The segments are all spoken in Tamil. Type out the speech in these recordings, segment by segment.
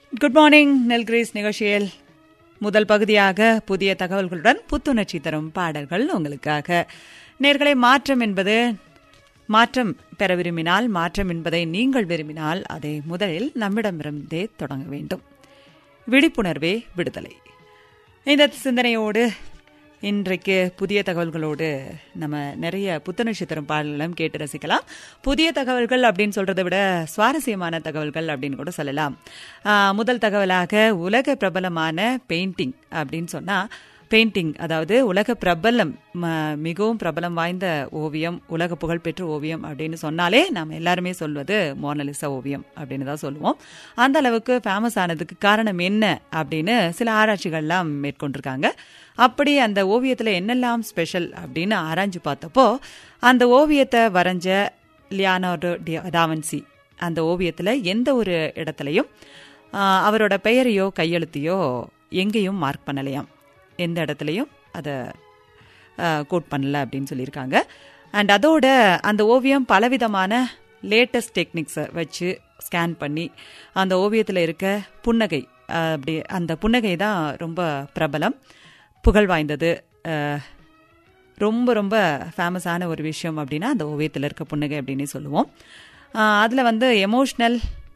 குட் மார்னிங் நெல்கிரீஸ் நிகழ்ச்சியில் முதல் பகுதியாக புதிய தகவல்களுடன் புத்துணர்ச்சி தரும் பாடல்கள் உங்களுக்காக நேர்களை மாற்றம் என்பது மாற்றம் பெற விரும்பினால் மாற்றம் என்பதை நீங்கள் விரும்பினால் அதை முதலில் நம்மிடமிருந்தே தொடங்க வேண்டும் விழிப்புணர்வே விடுதலை இந்த சிந்தனையோடு இன்றைக்கு புதிய தகவல்களோடு நம்ம நிறைய புத்துணர்ச்சி தரும் பாடல்களும் கேட்டு ரசிக்கலாம் புதிய தகவல்கள் அப்படின்னு சொல்றதை விட சுவாரஸ்யமான தகவல்கள் அப்படின்னு கூட சொல்லலாம் ஆஹ், முதல் தகவலாக உலக பிரபலமான பெயிண்டிங் அப்படின்னு சொன்னா பெயிண்டிங் அதாவது உலக பிரபலம் ம- மிகவும் பிரபலம் வாய்ந்த ஓவியம் உலக புகழ்பெற்ற ஓவியம் அப்படின்னு சொன்னாலே நாம் எல்லாருமே சொல்வது மோனலிசா ஓவியம் அப்படின்னு தான் சொல்லுவோம் அந்த அளவுக்கு ஃபேமஸ் ஆனதுக்கு காரணம் என்ன அப்படின்னு சில ஆராய்ச்சிகள்லாம் மேற்கொண்டிருக்காங்க அப்படி அந்த ஓவியத்தில் என்னெல்லாம் ஸ்பெஷல் அப்படின்னு ஆராய்ஞ்சு பார்த்தப்போ அந்த ஓவியத்தை வரைஞ்ச லியானார்டோ டி டாவன்சி அந்த ஓவியத்தில் எந்த ஒரு இடத்துலையும் ஆஹ், அவரோட பெயரையோ கையெழுத்தையோ எங்கேயும் மார்க் பண்ணலையாம் எந்த இடத்துலையும் அதை கோட் பண்ணல அப்படின்னு சொல்லியிருக்காங்க அண்ட் அதோட அந்த ஓவியம் பலவிதமான லேட்டஸ்ட் டெக்னிக்ஸை வச்சு ஸ்கேன் பண்ணி அந்த ஓவியத்தில் இருக்க புன்னகை அஹ், அப்படி அந்த புன்னகை தான் ரொம்ப பிரபலம் புகழ் வாய்ந்தது அஹ், ரொம்ப ரொம்ப ஃபேமஸான ஒரு விஷயம் அப்படின்னா அந்த ஓவியத்தில் இருக்க புன்னகை அப்படின்னு சொல்லுவோம் அதில் வந்து எமோஷ்னல்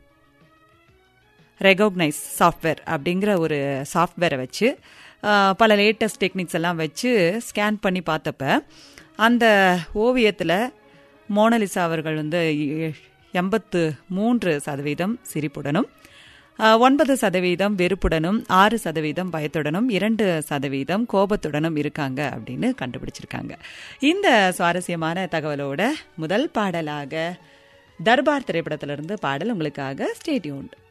ரெகக்னைஸ் சாஃப்ட்வேர் அப்படிங்கிற ஒரு சாஃப்ட்வேரை வச்சு ஆஹ், பல லேட்டஸ்ட் டெக்னிக்ஸ் எல்லாம் வச்சு ஸ்கேன் பண்ணி பார்த்தப்ப அந்த ஓவியத்தில் மோனலிசா அவர்கள் வந்து எ- எண்பத்து மூன்று சதவீதம் சிரிப்புடனும் ஆஹ், ஒன்பது சதவீதம் வெறுப்புடனும் ஆறு சதவீதம் பயத்துடனும் இரண்டு சதவீதம் கோபத்துடனும் இருக்காங்க அப்படின்னு கண்டுபிடிச்சிருக்காங்க இந்த சுவாரஸ்யமான தகவலோட முதல் பாடலாக தர்பார் திரைப்படத்திலிருந்து பாடல் உங்களுக்காக ஸ்டேட்யூன்